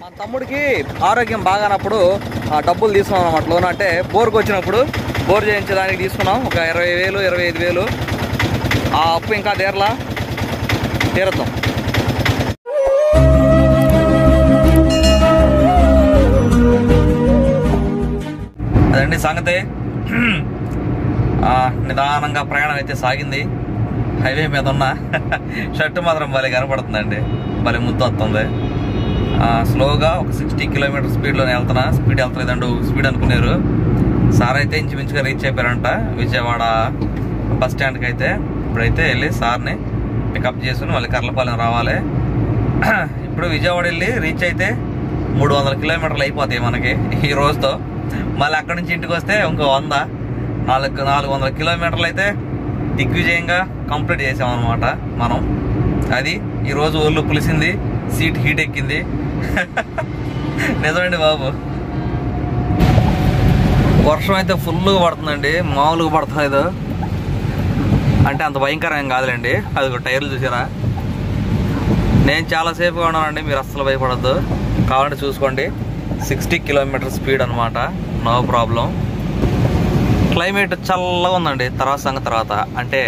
తమ్ముడికి ఆరోగ్యం బాగానప్పుడు ఆ, డబ్బులు తీసుకున్నాం అనమాట లోన్ అంటే బోర్కి వచ్చినప్పుడు బోర్ చేయించడానికి తీసుకున్నాం ఒక ఇరవై వేలు ఇరవై ఐదు వేలు ఆ అప్పు ఇంకా తీరలా తీరుతాం అదండి సంగతి ఆ, నిదానంగా ప్రయాణం అయితే సాగింది హైవే మీద ఉన్న షర్టు మాత్రం భలే కనపడుతుందండి భలే ముద్దు వస్తుంది ఆ, స్లోగా ఒక సిక్స్టీ కిలోమీటర్ స్పీడ్లోనే వెళ్తున్నా స్పీడ్ వెళ్తలేదండు స్పీడ్ అనుకున్నారు సార్ అయితే ఇంచుమించుగా రీచ్ అయిపోయారంట విజయవాడ బస్ స్టాండ్కి అయితే ఇప్పుడైతే వెళ్ళి సార్ని పికప్ చేసుకుని మళ్ళీ కర్లపాలెం రావాలి ఇప్పుడు విజయవాడ వెళ్ళి రీచ్ అయితే మూడు వందల కిలోమీటర్లు అయిపోతాయి మనకి ఈ రోజుతో మళ్ళీ అక్కడి నుంచి ఇంటికి వస్తే ఇంకో వంద నాలుగు నాలుగు వందల కిలోమీటర్లు అయితే దిగ్విజయంగా కంప్లీట్ చేసామన్నమాట మనం అది ఈ రోజు ఒళ్ళు పులిసింది సీట్ హీట్ ఎక్కింది నిజమండి బాబు వర్షం అయితే ఫుల్గా పడుతుందండి మామూలుగా పడతలేదు అంటే అంత భయంకరం కాదులేండి అది ఒక టైర్లు చూసారా నేను చాలా సేఫ్గా ఉన్నానండి మీరు అస్సలు భయపడద్దు కావాలంటే చూసుకోండి సిక్స్టీ కిలోమీటర్ స్పీడ్ అనమాట నో ప్రాబ్లం క్లైమేట్ చల్లగా ఉందండి తర్వాత సంగతి తర్వాత అంటే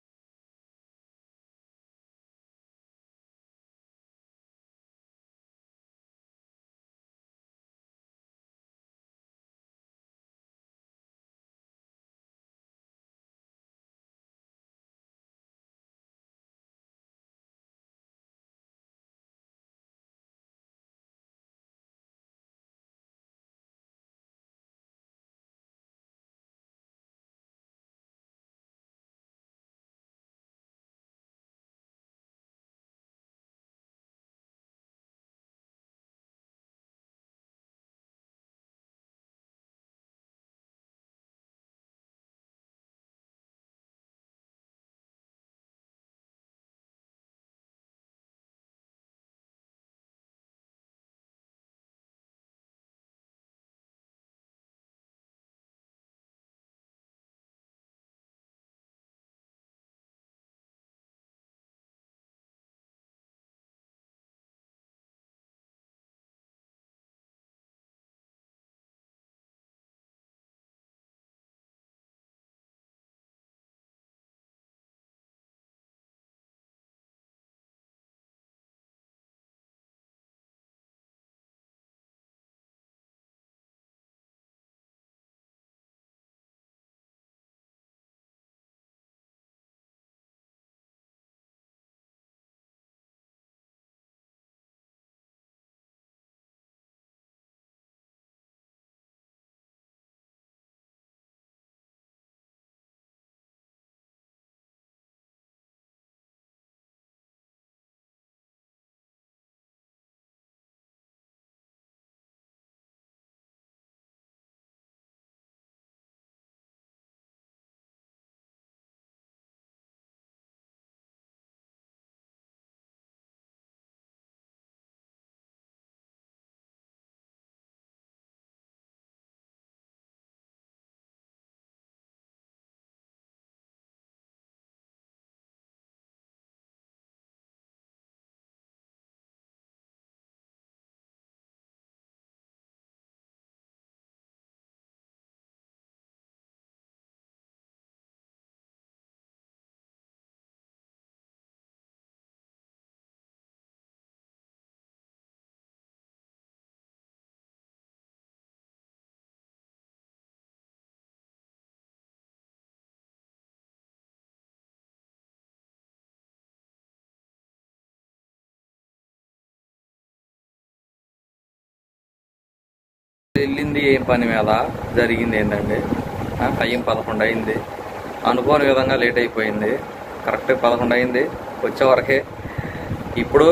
వెళ్ళింది ఏం పని మీద జరిగింది ఏంటండి ఆ, టైం పదకొండు అయింది అనుకోని విధంగా లేట్ అయిపోయింది కరెక్ట్ పదకొండు అయింది వచ్చే వరకే ఇప్పుడు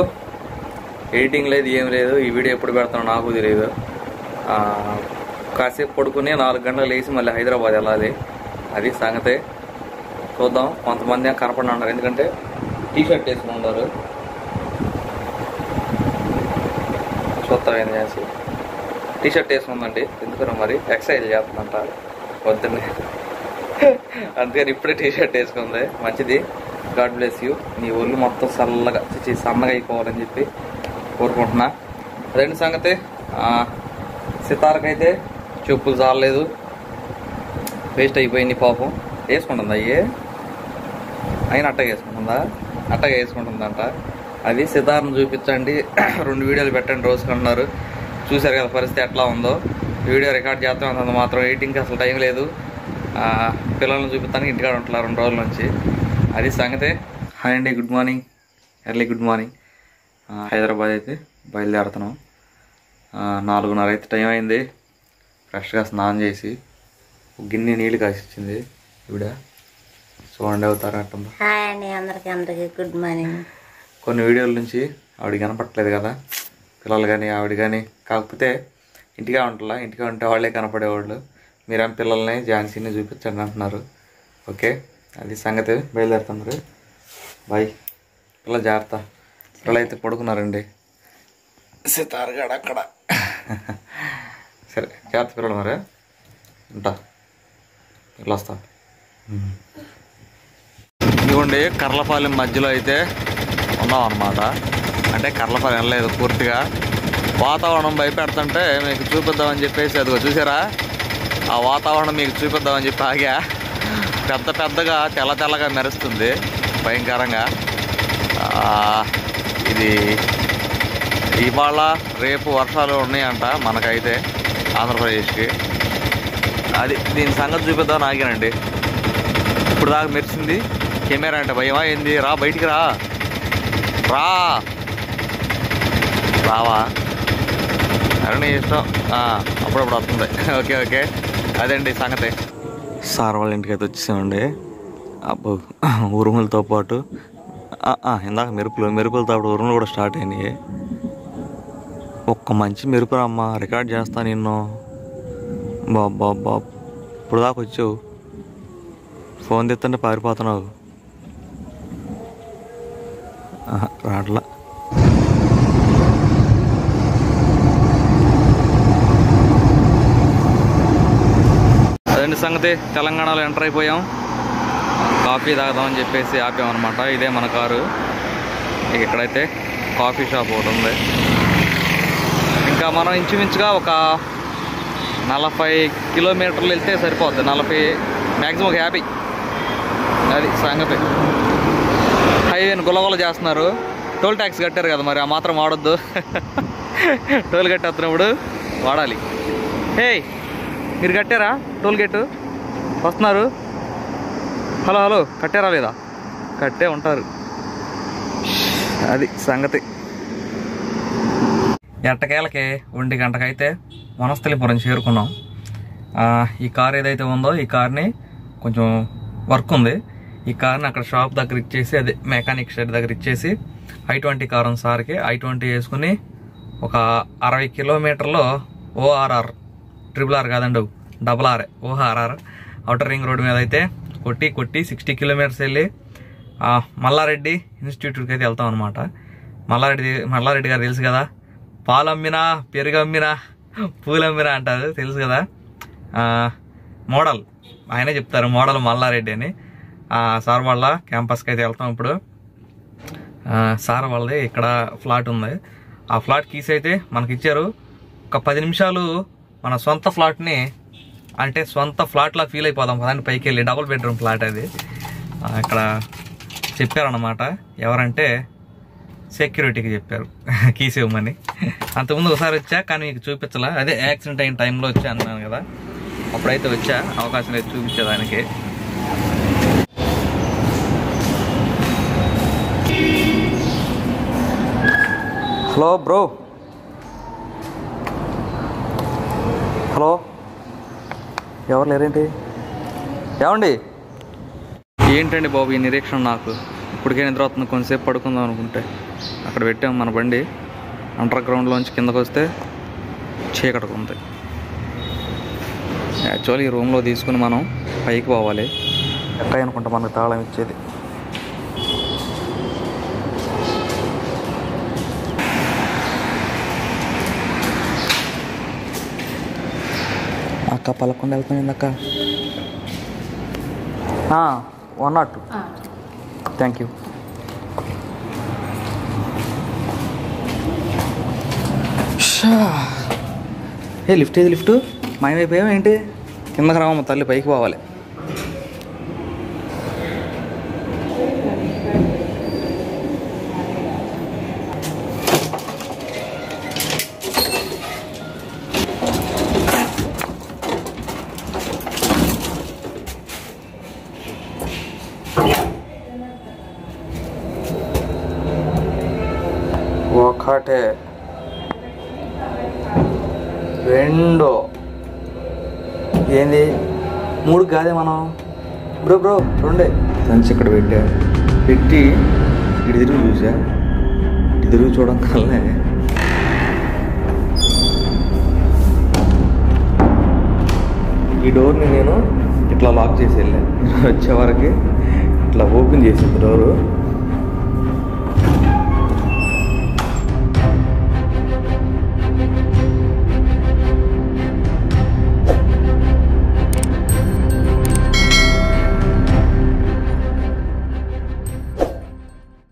ఎడిటింగ్ లేదు ఏం లేదు ఈ వీడియో ఎప్పుడు పెడతానో నాకు తెలియదు ఆ, కాసేపు పడుకుని నాలుగు గంటలు లేచి మళ్ళీ హైదరాబాద్ వెళ్ళాలి అది సంగతే చూద్దాం కొంతమంది ఏమో కనపడి ఉన్నారు ఎందుకంటే టీ షర్ట్ వేసుకుని ఉన్నారు చూస్తాం ఏం చేసి టీ షర్ట్ వేసుకుందండి ఎందుకనో మరి ఎక్సర్సైజ్ చేస్తుందంట వద్దని అందుకని ఇప్పుడే టీ షర్ట్ వేసుకుంది మంచిది గాడ్ బ్లెస్ యూ నీ ఒళ్ళు మొత్తం చల్లగా చిచి సన్నగా అయిపోవాలని చెప్పి కోరుకుంటున్నా అదేంటి సంగతి ఆ, సితారకైతే చెప్పులు చాలలేదు వేస్ట్ అయిపోయింది పాపం వేసుకుంటుందా అయ్యే అయినా అట్టగా వేసుకుంటుందా అట్టగా వేసుకుంటుందంట అది సితార్ను చూపించండి రెండు వీడియోలు పెట్టండి రోజుకుంటున్నారు చూశారు కదా పరిస్థితి ఎట్లా ఉందో వీడియో రికార్డ్ చేస్తాం అంత మాత్రం ఎడిటింగ్కి అసలు టైం లేదు ఆ, పిల్లల్ని చూపిస్తానికి ఇంటికాడ ఉంటున్నారు రెండు రోజుల నుంచి అది సంగతి హాయ్ అండి good morning early good morning ఆ, హైదరాబాద్ అయితే బయలుదేరుతున్నాం ఆ, నాలుగున్నర అయితే టైం అయింది ఫ్రెష్గా స్నానం చేసి ఒక గిన్నె నీళ్ళు కాసిచ్చింది ఇవిడ చూడండి అవుతారా అట్టుందో హాయ్ అండి అందరికి అందరికి గుడ్ మార్నింగ్ కొన్ని వీడియోల నుంచి ఆవిడ కనపడట్లేదు కదా పిల్లలు కానీ ఆవిడ కానీ కాకపోతే ఇంటిగా ఉంటలా ఇంటిగా ఉంటే వాళ్ళే కనపడేవాళ్ళు మీరేం పిల్లల్ని ఝాన్సీని చూపించండి అంటున్నారు ఓకే అది సంగతి బయలుదేరుతున్నారు బాయ్ పిల్లలు జాగ్రత్త పిల్లలు అయితే పడుకున్నారండి సితారగాడు అక్కడ సరే జాగ్రత్త పిల్లలు మరి ఉంటా ఇట్లా వస్తా ఇదిగోండి కర్లపాలెం మధ్యలో అయితే ఉన్నాం అనమాట అంటే కర్లపాలెం వెళ్ళలేదు పూర్తిగా వాతావరణం భయపెడుతుంటే మీకు చూపిద్దామని చెప్పేసి అదిగో చూసారా ఆ వాతావరణం మీకు చూపిద్దామని చెప్పి ఆగా పెద్ద పెద్దగా తెల్ల తెల్లగా మెరుస్తుంది భయంకరంగా ఆ, ఇది ఇవాళ రేపు వర్షాలు ఉన్నాయంట మనకైతే ఆంధ్రప్రదేశ్కి అది దీని సంగతి చూపిద్దామని ఆగానండి ఇప్పుడు దాకా మెరిసింది కెమెరా అంటే భయమా ఏంది రా బయటికి రా రా రావా అరే నీ ఇష్టం ఆ, అప్పుడప్పుడు వస్తుంది ఓకే ఓకే అదండి సంగతి సార్ వాళ్ళ ఇంటికి అయితే వచ్చేసామండి అబ్బో ఉరుములతో పాటు ఆ, ఆ, ఇందాక మెరుపులు మెరుపులతో పాటు ఉరుములు కూడా స్టార్ట్ అయినాయి ఒక్క మంచి మెరుపు అమ్మ రికార్డ్ చేస్తా నిన్ను బాబా బాబ్ ఇప్పుడు దాకా వచ్చావు ఫోన్ తెత్తంటే పారిపోతున్నావు ఆహా, రాట్లా అదండి సంగతి తెలంగాణలో ఎంటర్ అయిపోయాం కాఫీ తాగుదామని చెప్పేసి ఆపామన్నమాట ఇదే మన కారు ఇక ఇక్కడైతే కాఫీ షాప్ ఒకటి ఉంది ఇంకా మనం ఇంచుమించుగా ఒక నలభై కిలోమీటర్లు వెళ్తే సరిపోద్ది నలభై మ్యాక్సిమం ఒక యాభై అది సంగతి హైవేని గులగొల చేస్తున్నారు టోల్ ట్యాక్స్ కట్టారు కదా మరి ఆ మాత్రం వాడొద్దు టోల్ కట్టేస్తున్నప్పుడు వాడాలి హే మీరు కట్టారా టోల్ గేట్ వస్తున్నారు హలో హలో కట్టారా లేదా కట్టే ఉంటారు అది సంగతి ఎట్టకేలకి ఒంటి గంటకైతే వనస్థలిపురం చేరుకున్నాం ఆ, ఈ కార్ ఏదైతే ఉందో ఈ కార్ని కొంచెం వర్క్ ఉంది ఈ కార్ని అక్కడ షాప్ దగ్గర ఇచ్చేసి అదే మెకానిక్ షెడ్ దగ్గర ఇచ్చేసి ఐ ట్వంటీ కార్ ఉంది సార్కి ఐ ట్వంటీ వేసుకుని ఒక అరవై కిలోమీటర్లో ఓఆర్ఆర్ ట్రిపుల్ ఆర్ కాదండి double R ORR outer ring road మీద అయితే కొట్టి కొట్టి సిక్స్టీ కిలోమీటర్స్ వెళ్ళి ఆ, మల్లారెడ్డి ఇన్స్టిట్యూట్కి అయితే వెళ్తాం అనమాట మల్లారెడ్డి మల్లారెడ్డి గారు తెలుసు కదా పాలు అమ్మినా పెరుగు అమ్మినా పూలు అమ్మినా అంటారు తెలుసు కదా ఆ, మోడల్ ఆయనే చెప్తారు మోడల్ మల్లారెడ్డి అని ఆ, సార్ వాళ్ళ క్యాంపస్కి అయితే వెళ్తాం ఇప్పుడు ఆ, సార్ వాళ్ళది ఇక్కడ ఫ్లాట్ ఉంది ఆ ఫ్లాట్ కీస్ అయితే మనకి ఇచ్చారు ఒక పది నిమిషాలు మన సొంత ఫ్లాట్ని అంటే సొంత ఫ్లాట్లా ఫీల్ అయిపోదాం కదండి పైకి వెళ్ళి డబుల్ బెడ్రూమ్ ఫ్లాట్ అది ఆ, ఇక్కడ చెప్పారన్నమాట ఎవరంటే సెక్యూరిటీకి చెప్పారు కీస్ ఇవ్వమని అంతకుముందు ఒకసారి వచ్చా కానీ మీకు చూపించలా అదే యాక్సిడెంట్ అయిన టైంలో వచ్చా అన్నాను కదా అప్పుడైతే వచ్చా అవకాశం లేదు చూపించేదానికి హలో బ్రో హలో ఎవరు లేరేంటి ఏమండి ఏంటండి బాబు ఈ నిరీక్షణ నాకు ఇప్పటికే నిద్ర వస్తుంది కొంతసేపు పడుకుందాం అనుకుంటే అక్కడ పెట్టాం మన బండి అండర్ గ్రౌండ్లోంచి కిందకు వస్తే చీకటికి ఉంది యాక్చువల్లీ ఈ రూమ్లో తీసుకుని మనం పైకి పోవాలి ఎక్కడ అనుకుంటా మనకు తాళం ఇచ్చేది అక్క పలకుండా వెళ్తాను అక్క one not two thank you షా ఏ లిఫ్ట్ ఏది లిఫ్ట్ మాయమైపోయాం ఏంటి కిందకి రావమ్మ తల్లి పైకి పోవాలి ఒకటే రెండు ఏంది మూడు కాదే మనం బ్రో బ్రో రెండే సంచి ఇక్కడ పెట్టా పెట్టి ఇటు తిరిగి చూసా ఇటు తిరిగి చూడడం కల్లే ఈ డోర్ని నేను ఇట్లా లాక్ చేసి వెళ్ళా వచ్చే వరకు ఇట్లా ఓపెన్ చేసింది డోరు